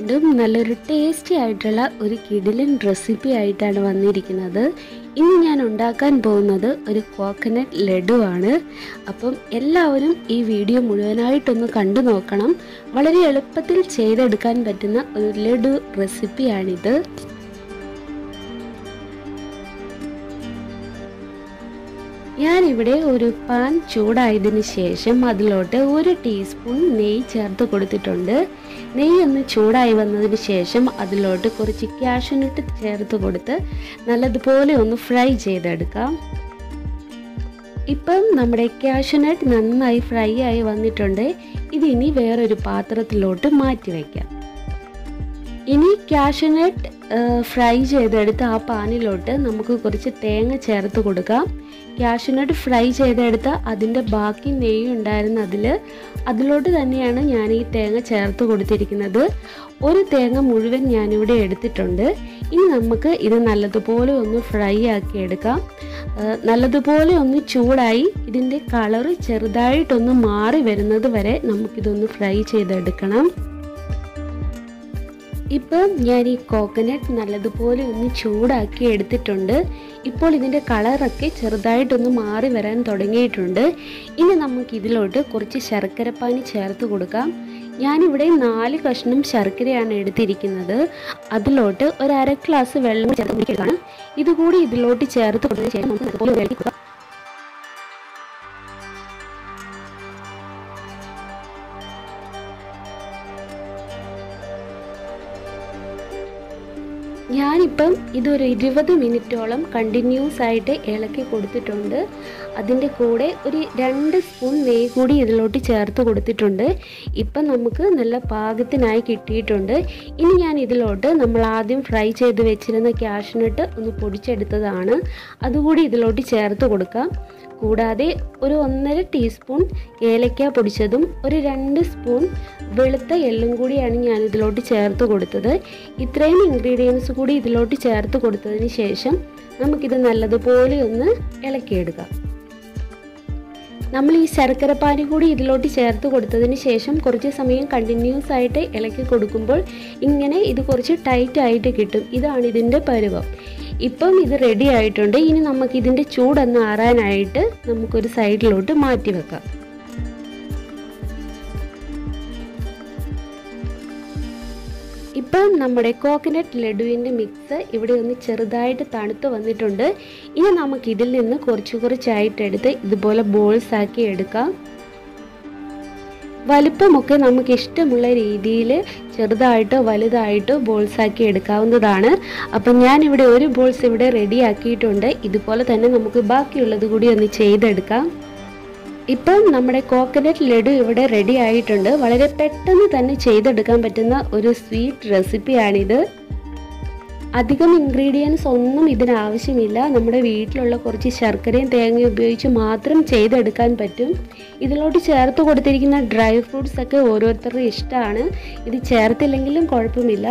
വീണ്ടും നല്ലൊരു ടേസ്റ്റി ആയിട്ടുള്ള ഒരു കിടിലൻ റെസിപ്പി ആയിട്ടാണ് വന്നിരിക്കുന്നത് ഇന്ന് ഞാൻ ഉണ്ടാക്കാൻ പോകുന്നത് ഒരു കോക്കനട്ട് ലഡു ആണ് അപ്പം എല്ലാവരും ഈ വീഡിയോ മുഴുവനായിട്ടൊന്ന് കണ്ടു നോക്കണം വളരെ എളുപ്പത്തിൽ ചെയ്തെടുക്കാൻ പറ്റുന്ന ഒരു ലഡു റെസിപ്പിയാണിത് ഞാനിവിടെ ഒരു പാൻ ചൂടായതിനു ശേഷം അതിലോട്ട് ഒരു ടീസ്പൂൺ നെയ്യ് ചേർത്ത് കൊടുത്തിട്ടുണ്ട് നെയ്യ് ഒന്ന് ചൂടായി വന്നതിന് ശേഷം അതിലോട്ട് കുറച്ച് കാഷ്യൂനട്ട് ചേർത്ത് കൊടുത്ത് നല്ലതുപോലെ ഒന്ന് ഫ്രൈ ചെയ്തെടുക്കാം ഇപ്പം നമ്മുടെ കാഷ്യൂനട്ട് നന്നായി ഫ്രൈ ആയി വന്നിട്ടുണ്ട് ഇതിനി വേറൊരു പാത്രത്തിലോട്ട് മാറ്റി വയ്ക്കാം ഇനി കാഷ്യൂനട്ട് ഫ്രൈ ചെയ്തെടുത്ത് ആ പാനിലോട്ട് നമുക്ക് കുറച്ച് തേങ്ങ ചേർത്ത് കൊടുക്കാം കാഷ്യൂനട്ട് ഫ്രൈ ചെയ്തെടുത്ത് അതിൻ്റെ ബാക്കി നെയ്യ് ഉണ്ടായിരുന്ന അതിൽ അതിലോട്ട് തന്നെയാണ് ഞാൻ ഈ തേങ്ങ ചേർത്ത് കൊടുത്തിരിക്കുന്നത് ഒരു തേങ്ങ മുഴുവൻ ഞാനിവിടെ എടുത്തിട്ടുണ്ട് ഇനി നമുക്ക് ഇത് നല്ലതുപോലെ ഒന്ന് ഫ്രൈ ആക്കി എടുക്കാം നല്ലതുപോലെ ഒന്ന് ചൂടായി ഇതിൻ്റെ കളറ് ചെറുതായിട്ടൊന്ന് മാറി വരുന്നത് വരെ നമുക്കിതൊന്ന് ഫ്രൈ ചെയ്തെടുക്കണം ഇപ്പം ഞാൻ ഈ കോക്കനട്ട് നല്ലതുപോലെ ഒന്ന് ചൂടാക്കി എടുത്തിട്ടുണ്ട് ഇപ്പോൾ ഇതിൻ്റെ കളറൊക്കെ ചെറുതായിട്ടൊന്ന് മാറി വരാൻ തുടങ്ങിയിട്ടുണ്ട് ഇനി നമുക്ക് ഇതിലോട്ട് കുറച്ച് ശർക്കരപ്പാനി ചേർത്ത് കൊടുക്കാം ഞാനിവിടെ നാല് കഷ്ണം ശർക്കരയാണ് എടുത്തിരിക്കുന്നത് അതിലോട്ട് ഒരു അര ഗ്ലാസ് വെള്ളം ചേർത്ത് ഇതുകൂടി ഇതിലോട്ട് ചേർത്ത് കൊടുത്തതിന് ശേഷം നമുക്ക് അതുപോലെ ഇളക്കി കൊടുക്കാം ഞാനിപ്പം ഇതൊരു ഇരുപത് മിനിറ്റോളം കണ്ടിന്യൂസ് ആയിട്ട് ഇളക്കി കൊടുത്തിട്ടുണ്ട് അതിൻ്റെ കൂടെ ഒരു രണ്ട് സ്പൂൺ നെയ്യ് കൂടി ഇതിലോട്ട് ചേർത്ത് കൊടുത്തിട്ടുണ്ട് ഇപ്പം നമുക്ക് നല്ല പാകത്തിനായി കിട്ടിയിട്ടുണ്ട് ഇനി ഞാൻ ഇതിലോട്ട് നമ്മൾ ആദ്യം ഫ്രൈ ചെയ്ത് വെച്ചിരുന്ന ക്യാഷ്നട്ട് ഒന്ന് പൊടിച്ചെടുത്തതാണ് അതുകൂടി ഇതിലോട്ട് ചേർത്ത് കൊടുക്കാം കൂടാതെ ഒരു ഒന്നര ടീസ്പൂൺ ഏലക്ക പൊടിച്ചതും ഒരു രണ്ട് സ്പൂൺ വെളുത്ത എള്ളും കൂടിയാണ് ഞാൻ ഇതിലോട്ട് ചേർത്ത് കൊടുത്തത് ഇത്രയും ഇൻഗ്രീഡിയൻസ് കൂടി ഇതിലോട്ട് ചേർത്ത് കൊടുത്തതിന് ശേഷം നമുക്കിത് നല്ലതുപോലെ ഒന്ന് ഇളക്കിയെടുക്കാം നമ്മൾ ഈ ശർക്കരപ്പാനി കൂടി ഇതിലോട്ട് ചേർത്ത് കൊടുത്തതിന് ശേഷം കുറച്ച് സമയം കണ്ടിന്യൂസ് ആയിട്ട് ഇളക്കി കൊടുക്കുമ്പോൾ ഇങ്ങനെ ഇത് കുറച്ച് ടൈറ്റ് ആയിട്ട് കിട്ടും ഇതാണ് ഇതിൻ്റെ പരുവം ഇപ്പം ഇത് റെഡി ആയിട്ടുണ്ട് ഇനി നമുക്ക് ഇതിൻ്റെ ചൂടൊന്ന് ആറാനായിട്ട് നമുക്കൊരു സൈഡിലോട്ട് മാറ്റി വെക്കാം ഇപ്പം നമ്മുടെ കോക്കനട്ട് ലഡുവിൻ്റെ മിക്സ് ഇവിടെ ഒന്ന് ചെറുതായിട്ട് തണുത്ത് വന്നിട്ടുണ്ട് ഇനി നമുക്ക് ഇതിൽ നിന്ന് കുറച്ച് കുറച്ചായിട്ട് എടുത്ത് ഇതുപോലെ ബോൾസ് ആക്കി എടുക്കാം വലുപ്പമൊക്കെ നമുക്ക് ഇഷ്ടമുള്ള രീതിയിൽ ചെറുതായിട്ടോ വലുതായിട്ടോ ബോൾസ് ആക്കി എടുക്കാവുന്നതാണ് അപ്പം ഞാനിവിടെ ഒരു ബോൾസ് ഇവിടെ റെഡി ആക്കിയിട്ടുണ്ട് ഇതുപോലെ തന്നെ നമുക്ക് ബാക്കിയുള്ളത് കൂടി ഒന്ന് ചെയ്തെടുക്കാം ഇപ്പം നമ്മുടെ കോക്കനട്ട് ലഡു ഇവിടെ റെഡി ആയിട്ടുണ്ട് വളരെ പെട്ടെന്ന് തന്നെ ചെയ്തെടുക്കാൻ പറ്റുന്ന ഒരു സ്വീറ്റ് റെസിപ്പിയാണിത് അധികം ഇൻഗ്രീഡിയൻസ് ഒന്നും ഇതിനാവശ്യമില്ല നമ്മുടെ വീട്ടിലുള്ള കുറച്ച് ശർക്കരയും തേങ്ങയും ഉപയോഗിച്ച് മാത്രം ചെയ്തെടുക്കാൻ പറ്റും ഇതിലോട്ട് ചേർത്ത് കൊടുത്തിരിക്കുന്ന ഡ്രൈ ഫ്രൂട്ട്സ് ഒക്കെ ഓരോരുത്തരുടെ ഇഷ്ടമാണ് ഇത് ചേർത്തില്ലെങ്കിലും കുഴപ്പമില്ല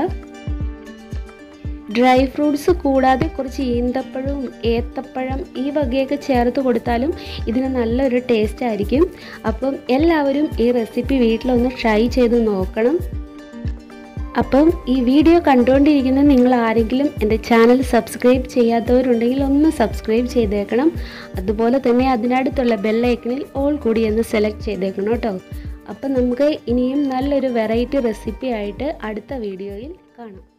ഡ്രൈ ഫ്രൂട്ട്സ് കൂടാതെ കുറച്ച് ഈന്തപ്പഴവും ഏത്തപ്പഴം ഈ വകയൊക്കെ ചേർത്ത് കൊടുത്താലും ഇതിന് നല്ലൊരു ടേസ്റ്റ് ആയിരിക്കും അപ്പം എല്ലാവരും ഈ റെസിപ്പി വീട്ടിലൊന്ന് ട്രൈ ചെയ്ത് നോക്കണം അപ്പം ഈ വീഡിയോ കണ്ടുകൊണ്ടിരിക്കുന്ന നിങ്ങൾ ആരെങ്കിലും എൻ്റെ ചാനൽ സബ്സ്ക്രൈബ് ചെയ്യാത്തവരുണ്ടെങ്കിൽ ഒന്ന് സബ്സ്ക്രൈബ് ചെയ്തേക്കണം അതുപോലെ തന്നെ അതിനടുത്തുള്ള ബെല്ലൈക്കണിൽ ഓൾ കൂടി എന്ന് സെലക്ട് ചെയ്തേക്കണം കേട്ടോ അപ്പം നമുക്ക് ഇനിയും നല്ലൊരു വെറൈറ്റി റെസിപ്പി ആയിട്ട് അടുത്ത വീഡിയോയിൽ കാണാം